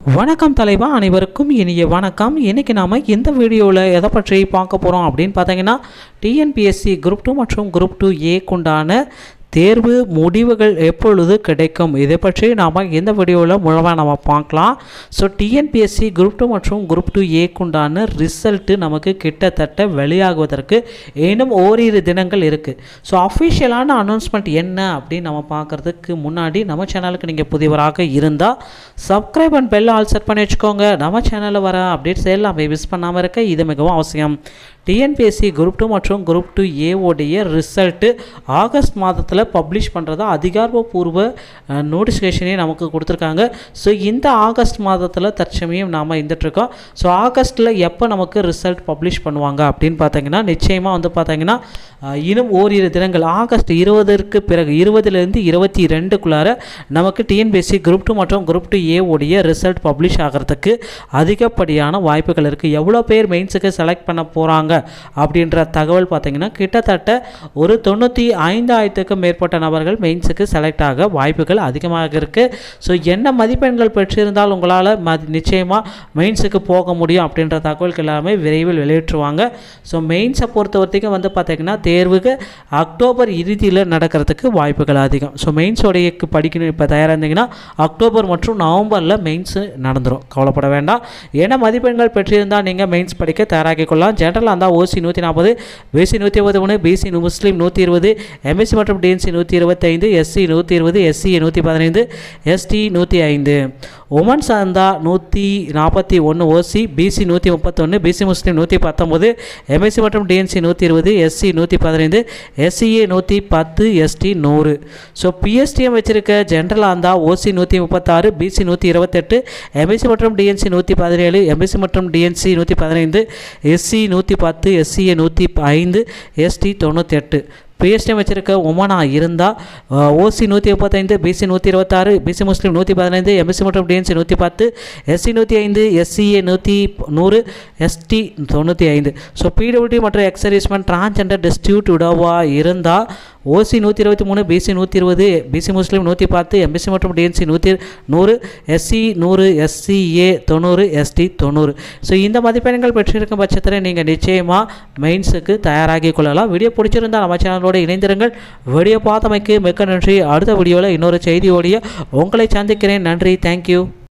வணக்கம் தலைவா அனைவருக்கும் இனிய வணக்கம் இன்றைக்கி நாம் இந்த வீடியோவில் எதை பற்றி பார்க்க போகிறோம் அப்படின்னு பார்த்தீங்கன்னா டிஎன்பிஎஸ்சி குரூப் டூ மற்றும் குரூப் டூ ஏக்குண்டான தேர்வு முடிவுகள் எப்பொழுது கிடைக்கும் இதை பற்றி நாம் இந்த வீடியோவில் முழுமையாக நம்ம பார்க்கலாம் ஸோ டிஎன்பிஎஸ்சி குரூப் டூ மற்றும் குரூப் டூ ஏக்குண்டான ரிசல்ட்டு நமக்கு கிட்டத்தட்ட வெளியாகுவதற்கு இன்னும் ஓரிரு தினங்கள் இருக்குது ஸோ அஃபிஷியலான அனௌன்ஸ்மெண்ட் என்ன அப்படின்னு நம்ம பார்க்குறதுக்கு முன்னாடி நம்ம சேனலுக்கு நீங்கள் புதியவராக இருந்தால் subscribe and bell all set பண்ணி வச்சுக்கோங்க நம்ம சேனலில் வர அப்டேட்ஸ் எல்லாமே மிஸ் பண்ணாமல் இருக்க இது மிகவும் அவசியம் டிஎன்பிஎஸ்சி குரூப் டூ மற்றும் குரூப் டூ ஏவோடைய ரிசல்ட்டு ஆகஸ்ட் மாதத்தில் பப்ளிஷ் பண்ணுறதா அதிகாரப்பூர்வ நோட்டிஃபிகேஷனே நமக்கு கொடுத்துருக்காங்க ஸோ இந்த ஆகஸ்ட் மாதத்தில் தற்சமயம் நாம் இருந்துகிட்ருக்கோம் ஸோ ஆகஸ்ட்டில் எப்போ நமக்கு ரிசல்ட் பப்ளிஷ் பண்ணுவாங்க அப்படின்னு பார்த்தீங்கன்னா நிச்சயமாக வந்து பார்த்தீங்கன்னா அஹ், இன்னும் ஓரிரு தினங்கள் ஆகஸ்ட் இருபதற்கு பிறகு இருபதுலேருந்து இருபத்தி ரெண்டுக்குள்ளார நமக்கு டிஎன்பிஎஸ்சி குரூப் டூ மற்றும் குரூப் டூ ஏவோடைய ரிசல்ட் பப்ளிஷ் ஆகிறதுக்கு அதிகப்படியான வாய்ப்புகள் இருக்குது எவ்வளோ பேர் மெயின்ஸுக்கு செலக்ட் பண்ண போகிறாங்க அப்படின்ற தகவல் பார்த்தீங்கன்னா கிட்டத்தட்ட ஒரு தொண்ணூற்றி ஐந்தாயிரத்துக்கும் மேற்பட்ட நபர்கள் மெயின்ஸுக்கு செலக்ட் ஆக வாய்ப்புகள் அதிகமாக இருக்குது ஸோ என்ன மதிப்பெண்கள் பெற்றிருந்தால் உங்களால் மதி நிச்சயமாக மெயின்ஸுக்கு போக முடியும் அப்படின்ற தகவல்கள் எல்லாமே விரைவில் வெளியிட்டுருவாங்க ஸோ மெயின்ஸை பொறுத்த வரைக்கும் வந்து பார்த்தீங்கன்னா தேர்வுக்கு அக்டோபர் இறுதியில் நடக்கிறதுக்கு வாய்ப்புகள் அதிகம் ஸோ மெயின்ஸோடைய படிக்கணும் இப்போ தயாராக இருந்தீங்கன்னா அக்டோபர் மற்றும் நவம்பரில் மெயின்ஸு நடந்துடும் கவலைப்பட வேண்டாம் என்ன மதிப்பெண்கள் பெற்றிருந்தால் நீங்கள் மெயின்ஸ் படிக்க தயாராகிக் கொள்ளலாம் ஜென்ரலாக இருந்தால் ஓசி நூற்றி நாற்பது பிசி நூற்றி இருபது ஒன்று பிசி முஸ்லீம் நூற்றி இருபது எம்எஸ்சி மற்றும் டிஎன்சி நூற்றி இருபத்தைந்து எஸ்சி நூற்றி இருபது எஸ்சி நூற்றி பதினைந்து எஸ்டி நூற்றி ஐந்து உமன்ஸ் இருந்தால் நூற்றி நாற்பத்தி ஒன்று ஓசி பிசி நூற்றி முப்பத்தொன்று பிசி முஸ்லீம் நூற்றி பத்தொம்போது எம்எஸ்சி மற்றும் டிஎன்சி நூற்றி இருபது எஸ்சி நூற்றி பதினைந்து எஸ்சிஏ நூற்றி பத்து எஸ்டி நூறு ஸோ பிஎஸ்டிஎம் வச்சிருக்க ஜென்ரலாக இருந்தால் ஓசி நூற்றி முப்பத்தாறு பிசி நூற்றி இருபத்தெட்டு எம்எஸ்சி மற்றும் டிஎன்சி நூற்றி பதினேழு எம்எஸ்சி மற்றும் டிஎன்சி நூற்றி பதினைந்து எஸ்சி நூற்றி பத்து எஸ்சிஏ நூற்றி ஐந்து எஸ்டி தொண்ணூற்றி எட்டு பிஎஸ்டிஎம் வச்சிருக்க உமனா இருந்தால் ஓசி நூற்றி முப்பத்தைந்து பிசி நூற்றி இருபத்தாறு பிசி முஸ்லீம் நூற்றி பதினைந்து எம்எஸ்சி மற்றும் டிஎன்சி நூற்றி பத்து எஸ்சி நூற்றி ஐந்து எஸ்சிஏ நூற்றி நூறு எஸ்டி தொண்ணூற்றி ஐந்து ஸோ பிடபிள்யூடி மற்றும் எக்ஸர்வீஸ்மெண்ட் டிரான்ஸ்ஜெண்டர் டிஸ்ட்ரிபியூட் விடவா இருந்தால் ஓசி நூற்றி இருபத்தி மூணு பிசி நூற்றி இருபது பிசி முஸ்லீம் நூற்றி பத்து எம்பிசி மற்றும் டிஎன்சி நூற்றி நூறு எஸ்சி நூறு எஸ்சிஏ தொண்ணூறு எஸ்டி தொண்ணூறு ஸோ இந்த மதிப்பெண்கள் பெற்றிருக்கும் பட்சத்தில் நீங்கள் நிச்சயமாக மெயின்ஸுக்கு தயாராகி கொள்ளலாம் வீடியோ பிடிச்சிருந்தால் நம்ம சேனலோடு இணைந்திருங்கள் வீடியோ பார்த்தமைக்கு மிக்க நன்றி அடுத்த வீடியோவில் இன்னொரு செய்தியோடைய உங்களை சந்திக்கிறேன் நன்றி தேங்க்யூ